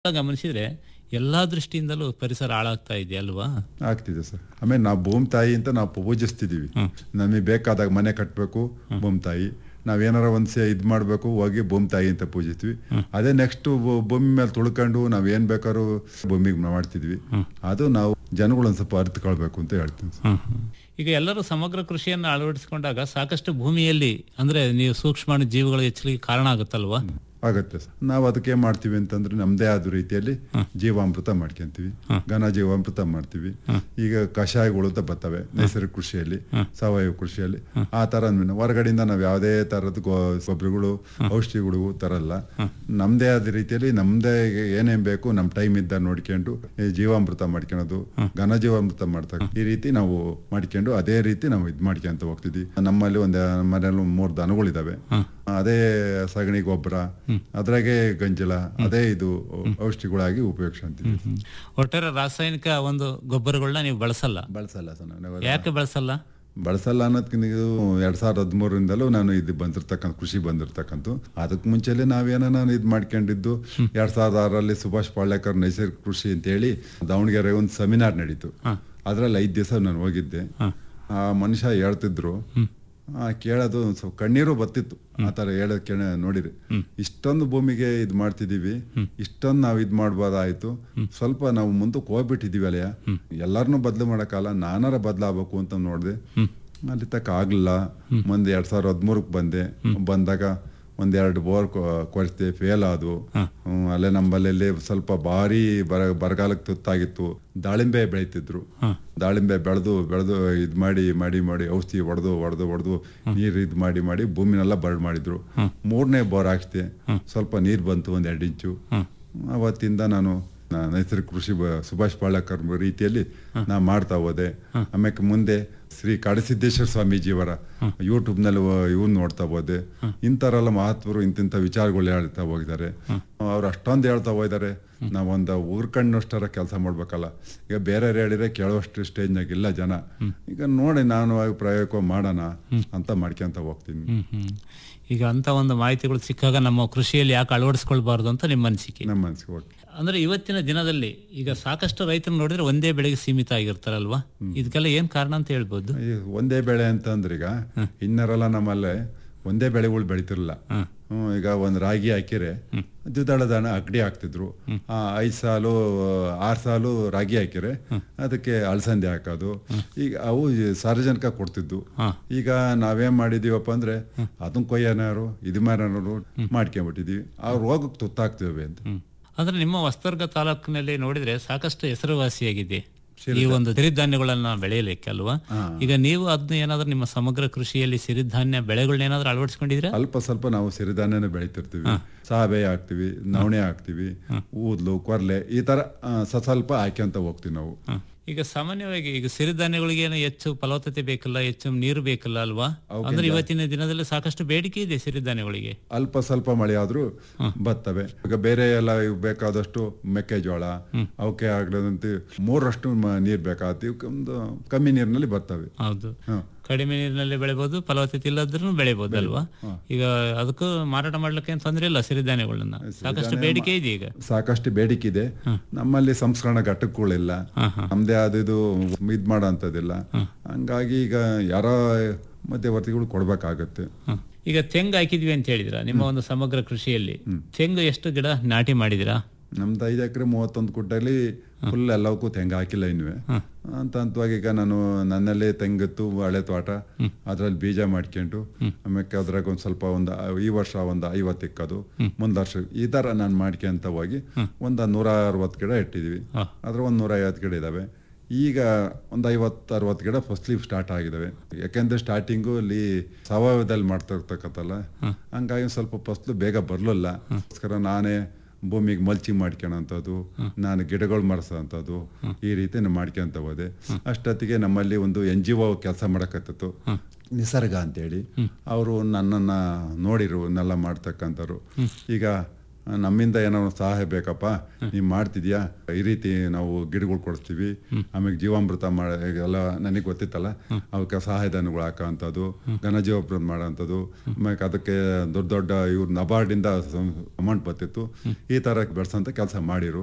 ಗಮನಿಸಿದ್ರೆ ಎಲ್ಲಾ ದೃಷ್ಟಿಯಿಂದಲೂ ಪರಿಸರ ಹಾಳಾಗ್ತಾ ಇದೆ ಅಲ್ವಾ ಆಗ್ತಿದೆ ಸರ್ ಆಮೇಲೆ ನಾವು ಭೂಮಿ ತಾಯಿ ಅಂತ ನಾವು ಪೂಜಿಸ್ತಿದೀವಿ ನಮಗೆ ಬೇಕಾದಾಗ ಮನೆ ಕಟ್ಟಬೇಕು ಭೂಮಿ ತಾಯಿ ನಾವೇನಾರ ಒಂದ್ಸೆ ಇದು ಮಾಡಬೇಕು ಹೋಗಿ ಭೂಮಿ ತಾಯಿ ಅಂತ ಪೂಜಿಸ್ತೀವಿ ಅದೇ ನೆಕ್ಸ್ಟ್ ಭೂಮಿ ಮೇಲೆ ತುಳ್ಕೊಂಡು ನಾವ್ ಏನ್ ಬೇಕಾದ್ರೂ ಭೂಮಿಗೆ ಮಾಡ್ತಿದ್ವಿ ಅದು ನಾವು ಜನಗಳು ಒಂದ್ ಸ್ವಲ್ಪ ಅರ್ಥಕೊಳ್ಬೇಕು ಅಂತ ಹೇಳ್ತೀನಿ ಸರ್. ಈಗ ಎಲ್ಲರೂ ಸಮಗ್ರ ಕೃಷಿಯನ್ನು ಅಳವಡಿಸಿಕೊಂಡಾಗ ಸಾಕಷ್ಟು ಭೂಮಿಯಲ್ಲಿ ಅಂದ್ರೆ ನೀವು ಸೂಕ್ಷ್ಮಾಣು ಜೀವಿಗಳ ಹೆಚ್ಚಲಿಗೆ ಕಾರಣ ಆಗುತ್ತಲ್ವಾ ಆಗತ್ತೆ ಸರ್ ನಾವು ಅದಕ್ಕೆ ಏನ್ ಮಾಡ್ತೀವಿ ಅಂತಂದ್ರೆ ನಮ್ದೇ ಆದ ರೀತಿಯಲ್ಲಿ ಜೀವಾಮೃತ ಮಾಡ್ಕೊಂತೀವಿ ಘನ ಜೀವಾಮೃತ ಮಾಡ್ತೀವಿ ಈಗ ಕಷಾಯಗಳು ಅಂತ ಬರ್ತವೆ ನೈಸರ್ಗಿಕ ಕೃಷಿಯಲ್ಲಿ ಸಾವಯವ ಕೃಷಿಯಲ್ಲಿ ಆ ತರ ನ- ಹೊರಗಡೆಯಿಂದ ನಾವು ಯಾವುದೇ ತರದ ಗೊಬ್ಬರಗಳು ಔಷಧಿಗಳು ತರಲ್ಲ ನಮ್ದೇ ಆದ ರೀತಿಯಲ್ಲಿ ನಮ್ದೇ ಏನೇನ್ ಬೇಕು ನಮ್ ಟೈಮ್ ಇದ್ದ ನೋಡ್ಕೊಂಡು ಈ ಜೀವಾಮೃತ ಮಾಡ್ಕೊಳೋದು ಘನ ಜೀವಾಮೃತ ಮಾಡ್ತಾ ಈ ರೀತಿ ನಾವು ಮಾಡ್ಕೊಂಡು ಅದೇ ರೀತಿ ನಾವು ಇದ್ ಮಾಡ್ಕೊಂತ ಹೋಗ್ತಿದ್ವಿ ನಮ್ಮಲ್ಲಿ ಒಂದ್ ಮನೇಲಿ ಮೂರ್ ದನಗಳಿದಾವೆ ಅದೇ ಸಗಣಿ ಗೊಬ್ಬರ ಅದ್ರಾಗೆ ಗಂಜಲ ಅದೇ ಇದು ಔಷಧಿಗಳಾಗಿ ಉಪಯೋಗಿಸ್ಕೊಂತೀವಿ ಒಟ್ಟಾರೆ ರಾಸಾಯನಿಕ ಒಂದು ಗೊಬ್ಬರಗಳನ್ನ ನೀವು ಬಳಸಲ್ಲ ಬಳಸಲ್ಲ ಸರ್ ನಾವು ಯಾಕೆ ಬಳಸಲ್ಲ ಬಳಸಲ್ಲ ಅನ್ನೋದಕ್ಕಿಂತ ಇದು ಎರಡ್ ಸಾವಿರದ ಹದಿಮೂರರಿಂದಲೂ ನಾನು ಇದು ಬಂದಿರ್ತಕ್ಕಂಥ ಕೃಷಿ ಬಂದಿರ್ತಕ್ಕಂಥ ಅದಕ್ಕೆ ಮುಂಚೆಲೆ ನಾವೇನೋ ನಾನು ಇದು ಮಾಡ್ಕೊಂಡಿದ್ದು ಎರಡ್ ಸಾವಿರದ ಆರರಲ್ಲಿ ಸುಭಾಷ್ ಪಾಳ್ಯಕರ್ ನೈಸರ್ಗಿಕ ಕೃಷಿ ಅಂತೇಳಿ ದಾವಣಗೆರೆ ಒಂದು ಸೆಮಿನಾರ್ ನಡೀತು ಅದ್ರಲ್ಲಿ ಐದು ದಿವಸ ನಾನು ಹೋಗಿದ್ದೆ ಆ ಮನುಷ್ಯ ಹೇಳ್ತಿದ್ರು ಆ ಕೇಳೋದು ಒಂದ್ ಸ್ವಲ್ಪ ಕಣ್ಣೀರು ಬತ್ತಿತ್ತು ಆ ತರ ಹೇಳೋದ್ ಕೇಳ ನೋಡಿರಿ ಇಷ್ಟೊಂದು ಭೂಮಿಗೆ ಇದು ಮಾಡ್ತಿದೀವಿ ಇಷ್ಟೊಂದು ನಾವು ಇದು ಮಾಡ್ಬೋದಾಯ್ತು ಸ್ವಲ್ಪ ನಾವು ಮುಂದಕ್ಕೆ ಹೋಗ್ಬಿಟ್ಟಿದೀವಿ ಅಲ್ಲಯ್ಯ ಎಲ್ಲಾರನ್ನೂ ಬದಲು ಮಾಡೋಕ್ಕಲ್ಲ ನಾನಾರ ಬದಲಾಗಬೇಕು ಅಂತ ನೋಡಿದೆ ಅಲ್ಲಿ ತಕ್ಕ ಆಗ್ಲಿಲ್ಲ ಮುಂದೆ ಎರಡ್ ಸಾವಿರದ ಹದಿಮೂರಕ್ಕೆ ಬಂದೆ ಬಂದಾಗ ಒಂದೆರಡು ಬೋರ್ ಕೊರಿಸ್ದೆ ಫೇಲ್ ಆದವು ಹ್ಮ್, ಅಲ್ಲೇ ನಮ್ಮಲ್ಲಿ ಸ್ವಲ್ಪ ಭಾರಿ ಬರ ಬರಗಾಲಕ್ಕೆ ತುತ್ತಾಗಿತ್ತು ದಾಳಿಂಬೆ ಬೆಳೀತಿದ್ರು ದಾಳಿಂಬೆ ಬೆಳೆದು ಬೆಳೆದು ಇದ್ ಮಾಡಿ ಮಾಡಿ ಮಾಡಿ ಔಷಧಿ ಹೊಡೆದು ಹೊಡೆದು ಹೊಡೆದು ನೀರು ಇದ್ ಮಾಡಿ ಮಾಡಿ ಭೂಮಿನೆಲ್ಲ ಬರಡ್ ಮಾಡಿದ್ರು ಮೂರನೇ ಬೋರ್ ಹಾಕ್ಸ್ದೆ ಸ್ವಲ್ಪ ನೀರ್ ಬಂತು ಒಂದ್ ಎರಡು ಇಂಚು ಅವತ್ತಿಂದ ನಾನು ನಾ- ನೈಸರ್ಗಿಕ ಕೃಷಿ ಬ- ಸುಭಾಷ್ ಪಾಳಕರ್ ರೀತಿಯಲ್ಲಿ ನಾ ಮಾಡ್ತಾ ಹೋದೆ ಆಮೇಲೆ ಮುಂದೆ ಶ್ರೀ ಕಾಡಸಿದ್ದೇಶ್ವರ ಸ್ವಾಮೀಜಿಯವರ ಯೂಟ್ಯೂಬ್ ನಲ್ಲಿ ಇವನ್ ನೋಡ್ತಾ ಹೋದೆ ಇಂಥವರೆಲ್ಲ ಮಹತ್ವರು ಇಂತಿಂಥ ವಿಚಾರಗಳು ಹೇಳ್ತಾ ಹೋಗಿದ್ದಾರೆ ಅವ್ರು ಅಷ್ಟೊಂದು ಹೇಳ್ತಾ ಹೋಗಿದ್ದಾರೆ ನಾವೊಂದು ಊರ್ಕಣ್ಣಷ್ಟರ ಕೆಲಸ ಮಾಡ್ಬೇಕಲ್ಲ ಈಗ ಬೇರೆ ಹೇಳಿದ್ರೆ ಕೇಳುವಷ್ಟು ಸ್ಟೇಜ್ನಾಗ ಇಲ್ಲ ಜನ ಈಗ ನೋಡಿ ನಾನು ಆಗ ಪ್ರಯೋಗ ಮಾಡೋಣ ಅಂತ ಮಾಡ್ಕೊಂತ ಹೋಗ್ತೀನಿ ಹ್ಮ್ ಹ್ಮ್ ಈಗ ಅಂತ ಒಂದು ಮಾಹಿತಿಗಳು ಸಿಕ್ಕಾಗ ನಮ್ಮ ಕೃಷಿಯಲ್ಲಿ ಯಾಕೆ ಅಳವಡಿಸ್ಕೊಳ್ಬಾರ್ದು ಅಂತ ನಿಮ್ಮ ಅನಿಸಿಕೆ ನಮ್ಮ ಮನಸ್ಸಿಗೆ ಹೋಗಿ ಅಂದ್ರೆ ಇವತ್ತಿನ ದಿನದಲ್ಲಿ ಈಗ ಸಾಕಷ್ಟು ರೈತರು ನೋಡಿದ್ರೆ ಒಂದೇ ಬೆಳೆಗೆ ಸೀಮಿತ ಆಗಿರ್ತಾರಲ್ವಾ ಇದಕ್ಕೆಲ್ಲ ಏನ್ ಕಾರಣ ಅಂತ ಹೇಳ್ಬೋದು ಈ ಒಂದೇ ಬೆಳೆ ಅಂತಂದ್ರೆ ಈಗ ಇನ್ನರೆಲ್ಲ ನಮ್ಮಲ್ಲೇ ಒಂದೇ ಬೆಳೆಗಳು ಬೆಳಿತಿರಲ್ಲ ಹ್ಮ್, ಈಗ ಒಂದ್ ರಾಗಿ ಹಾಕಿರೆ ದ್ವಿದಳ ಧಾನ್ಯ ಅಗಡಿ ಹಾಕ್ತಿದ್ರು ಆ ಐದ್ ಸಾಲು ಆರ್ ಸಾಲು ರಾಗಿ ಹಾಕಿರೆ ಅದಕ್ಕೆ ಅಳಸಂದೆ ಹಾಕೋದು ಈಗ ಅವು ಈ ಸಾರ್ವಜನಿಕ ಕೊಡ್ತಿದ್ವು ಈಗ ನಾವೇನ್ ಮಾಡಿದೀವಪ್ಪ ಅಂದ್ರೆ ಅದನ್ನ ಕೊಯ್ಯನಾರು ಇದು ಮಾರನಾರು ಮಾಡ್ಕೊಂಡ್ಬಿಟ್ಟಿದೀವಿ ಆ ರೋಗಕ್ಕೆ ತುತ್ತಾಗ್ತೇವೆ ಅಂತ ಅಂದ್ರೆ ನಿಮ್ಮ ವಸ್ತರ್ಗ ತಾಲೂಕಿನಲ್ಲಿ ನೋಡಿದ್ರೆ ಸಾಕಷ್ಟು ಹೆಸರುವಾಸಿಯಾಗಿದೆ ಈ ಒಂದು ಸಿರಿಧಾನ್ಯಗಳನ್ನ ಬೆಳೆಯಲಿಕ್ಕೆ ಅಲ್ವಾ ಈಗ ನೀವು ಅದನ್ನ ಏನಾದ್ರೂ ನಿಮ್ಮ ಸಮಗ್ರ ಕೃಷಿಯಲ್ಲಿ ಸಿರಿಧಾನ್ಯ ಬೆಳೆಗಳನ್ನ ಏನಾದ್ರೂ ಅಳವಡಿಸ್ಕೊಂಡಿದ್ರೆ ಅಲ್ಪ ಸ್ವಲ್ಪ ನಾವು ಸಿರಿಧಾನ್ಯನ ಬೆಳಿತಿರ್ತೀವಿ ಸಾಬೆ ಹಾಕ್ತಿವಿ ನವಣೆ ಹಾಕ್ತಿವಿ ಊದ್ಲು ಕೊರ್ಲೆ ಈ ತರ ಆ, ಸ- ಸ್ವಲ್ಪ ಹಾಕ್ಯಂತ ಹೋಗ್ತೀವಿ ನಾವು ಈಗ ಸಾಮಾನ್ಯವಾಗಿ ಈಗ ಸಿರಿಧಾನ್ಯಗಳಿಗೆ ಏನು ಹೆಚ್ಚು ಫಲವತ್ತತೆ ಬೇಕಲ್ಲ ಹೆಚ್ಚು ನೀರು ಬೇಕಲ್ಲ ಅಲ್ವಾ ಅಂದ್ರೆ ಇವತ್ತಿನ ದಿನದಲ್ಲಿ ಸಾಕಷ್ಟು ಬೇಡಿಕೆ ಇದೆ ಸಿರಿಧಾನ್ಯಗಳಿಗೆ ಅಲ್ಪ ಸ್ವಲ್ಪ ಮಳೆ ಆದ್ರೂ ಬರ್ತವೆ ಈಗ ಬೇರೆ ಎಲ್ಲ ಇವ್ ಬೇಕಾದಷ್ಟು ಮೆಕ್ಕೆಜೋಳ ಅವಕ್ಕೆ ಆಗ್ಲದಂತೆ ಮೂರಷ್ಟು ಮ- ನೀರ್ ಬೇಕಾಗತ್ತೆ ಇವಕ್ಕೆ ಒಂದು ಕಮ್ಮಿ ನೀರಿನಲ್ಲಿ ಬರ್ತವೆ ಹೌದು ಹ್ಮ್. ಕಡಿಮೆ ನೀರಿನಲ್ಲಿ ಬೆಳೆಬಹುದು ಫಲವತ್ತತೆ ಇಲ್ಲದ್ರೂ ಬೆಳೆಬಹುದು ಅಲ್ವಾ ಈಗ ಅದಕ್ಕೂ ಮಾರಾಟ ಮಾಡ್ಲಿಕ್ಕೆ ಏನ್ ತೊಂದ್ರೆ ಇಲ್ಲ ಸಿರಿಧಾನ್ಯಗಳನ್ನ ಸಾಕಷ್ಟು ಬೇಡಿಕೆ ಇದೆ ಈಗ ಸಾಕಷ್ಟು ಬೇಡಿಕೆ ಇದೆ ನಮ್ಮಲ್ಲಿ ಸಂಸ್ಕರಣ ಘಟಕಗಳಿಲ್ಲ ನಮ್ದೇ ಆದ ಇದು ಇದ್ ಮಾಡೋ ಅಂತದಿಲ್ಲ ಹಂಗಾಗಿ ಈಗ ಯಾರೋ ಮಧ್ಯವರ್ತಿಗಳು ಕೊಡ್ಬೇಕಾಗತ್ತೆ ಹ. ಈಗ ತೆಂಗು ಹಾಕಿದ್ವಿ ಅಂತ ಹೇಳಿದ್ರ ನಿಮ್ಮ ಒಂದು ಸಮಗ್ರ ಕೃಷಿಯಲ್ಲಿ ತೆಂಗು ಎಷ್ಟು ಗಿಡ ನಾಟಿ ಮಾಡಿದಿರಾ ನಮ್ದು ಐದು ಎಕರೆ ಮೂವತ್ತೊಂದು ಕುಟ್ಟಲ್ಲಿ ಫುಲ್ ಎಲ್ಲವಕ್ಕೂ ತೆಂಗು ಹಾಕಿಲ್ಲ ಇನ್ನುವೆ ಅಂತ ಹಂತವಾಗಿ ಈಗ ನಾನು ನನ್ನಲ್ಲಿ ತೆಂಗಿತ್ತು ಹಳೆ ತೋಟ ಅದ್ರಲ್ಲಿ ಬೀಜ ಮಾಡ್ಕೊಂಡು ಆಮೇಲೆ ಅದ್ರಾಗ ಒಂದ್ ಸ್ವಲ್ಪ ಒಂದು ಈ ವರ್ಷ ಒಂದು ಐವತ್ತು ಇಕ್ಕದು ಮುಂದ್ ವರ್ಷ ಈ ತರ ನಾನು ಮಾಡ್ಕೊಂತ ಹೋಗಿ ಒಂದ್ ನೂರ ಅರವತ್ತು ಗಿಡ ಇಟ್ಟಿದೀವಿ ಅದ್ರ ಒಂದ್ ನೂರ ಐವತ್ತು ಗಿಡ ಇದಾವೆ ಈಗ ಒಂದು ಐವತ್ತು ಅರವತ್ತು ಗಿಡ ಫಸ್ಟ್ಲಿ ಸ್ಟಾರ್ಟ್ ಆಗಿದಾವೆ ಯಾಕೆಂದ್ರೆ ಸ್ಟಾರ್ಟಿಂಗು ಅಲ್ಲಿ ಸಾವಯವದಲ್ಲಿ ಮಾಡ್ತಾ ಇರ್ತಕ್ಕಂಥಲ್ಲ ಹಂಗಾಗಿ ಸ್ವಲ್ಪ ಫಸ್ಲು ಬೇಗ ಬರ್ಲಿಲ್ಲ ಅದಕ್ಕೋಸ್ಕರ ನಾನೇ ಭೂಮಿಗೆ ಮಲ್ಚಿಂಗ್ ಮಾಡ್ಕೊಳಂಥದ್ದು ನಾನು ಗಿಡಗಳು ಮರ್ಸೋಂಥದ್ದು ಈ ರೀತಿ ನಾನು ಮಾಡ್ಕೊಂತ ಹೋದೆ ಅಷ್ಟೊತ್ತಿಗೆ ನಮ್ಮಲ್ಲಿ ಒಂದು ಎನ್ ಜಿ ಒ ಕೆಲಸ ಮಾಡಕತ್ತಿತ್ತು ನಿಸರ್ಗ ಅಂತೇಳಿ ಅವರು ನನ್ನನ್ನ ನೋಡಿರು ನೆಲ್ಲ ಮಾಡ್ತಕ್ಕಂಥವ್ರು ಈಗ ನಮ್ಮಿಂದ ಏನೋ ಒಂದು ಸಹಾಯ ಬೇಕಪ್ಪ ನೀವ್ ಮಾಡ್ತಿದ್ಯಾ ಈ ರೀತಿ ನಾವು ಗಿಡಗಳು ಕೊಡಿಸ್ತೀವಿ ಆಮೇಲೆ ಜೀವಾಮೃತ ಮಾಡ ಎಲ್ಲ ನನಗೆ ಗೊತ್ತಿತ್ತಲ್ಲ ಅವಕ್ಕೆ ಸಹಾಯಧನಗಳು ಹಾಕೋಂಥದ್ದು ಘನಜೀವಾಮೃತ ಮಾಡೋಂಥದ್ದು ಆಮೇಲೆ ಅದಕ್ಕೆ ದೊಡ್ಡ ದೊಡ್ಡ ಇವ್ರು ನಬಾರ್ಡಿಂದ ಅಮೌಂಟ್ ಬರ್ತಿತ್ತು ಈ ತರ ಬೆಳೆಸೋಂಥ ಕೆಲಸ ಮಾಡಿರು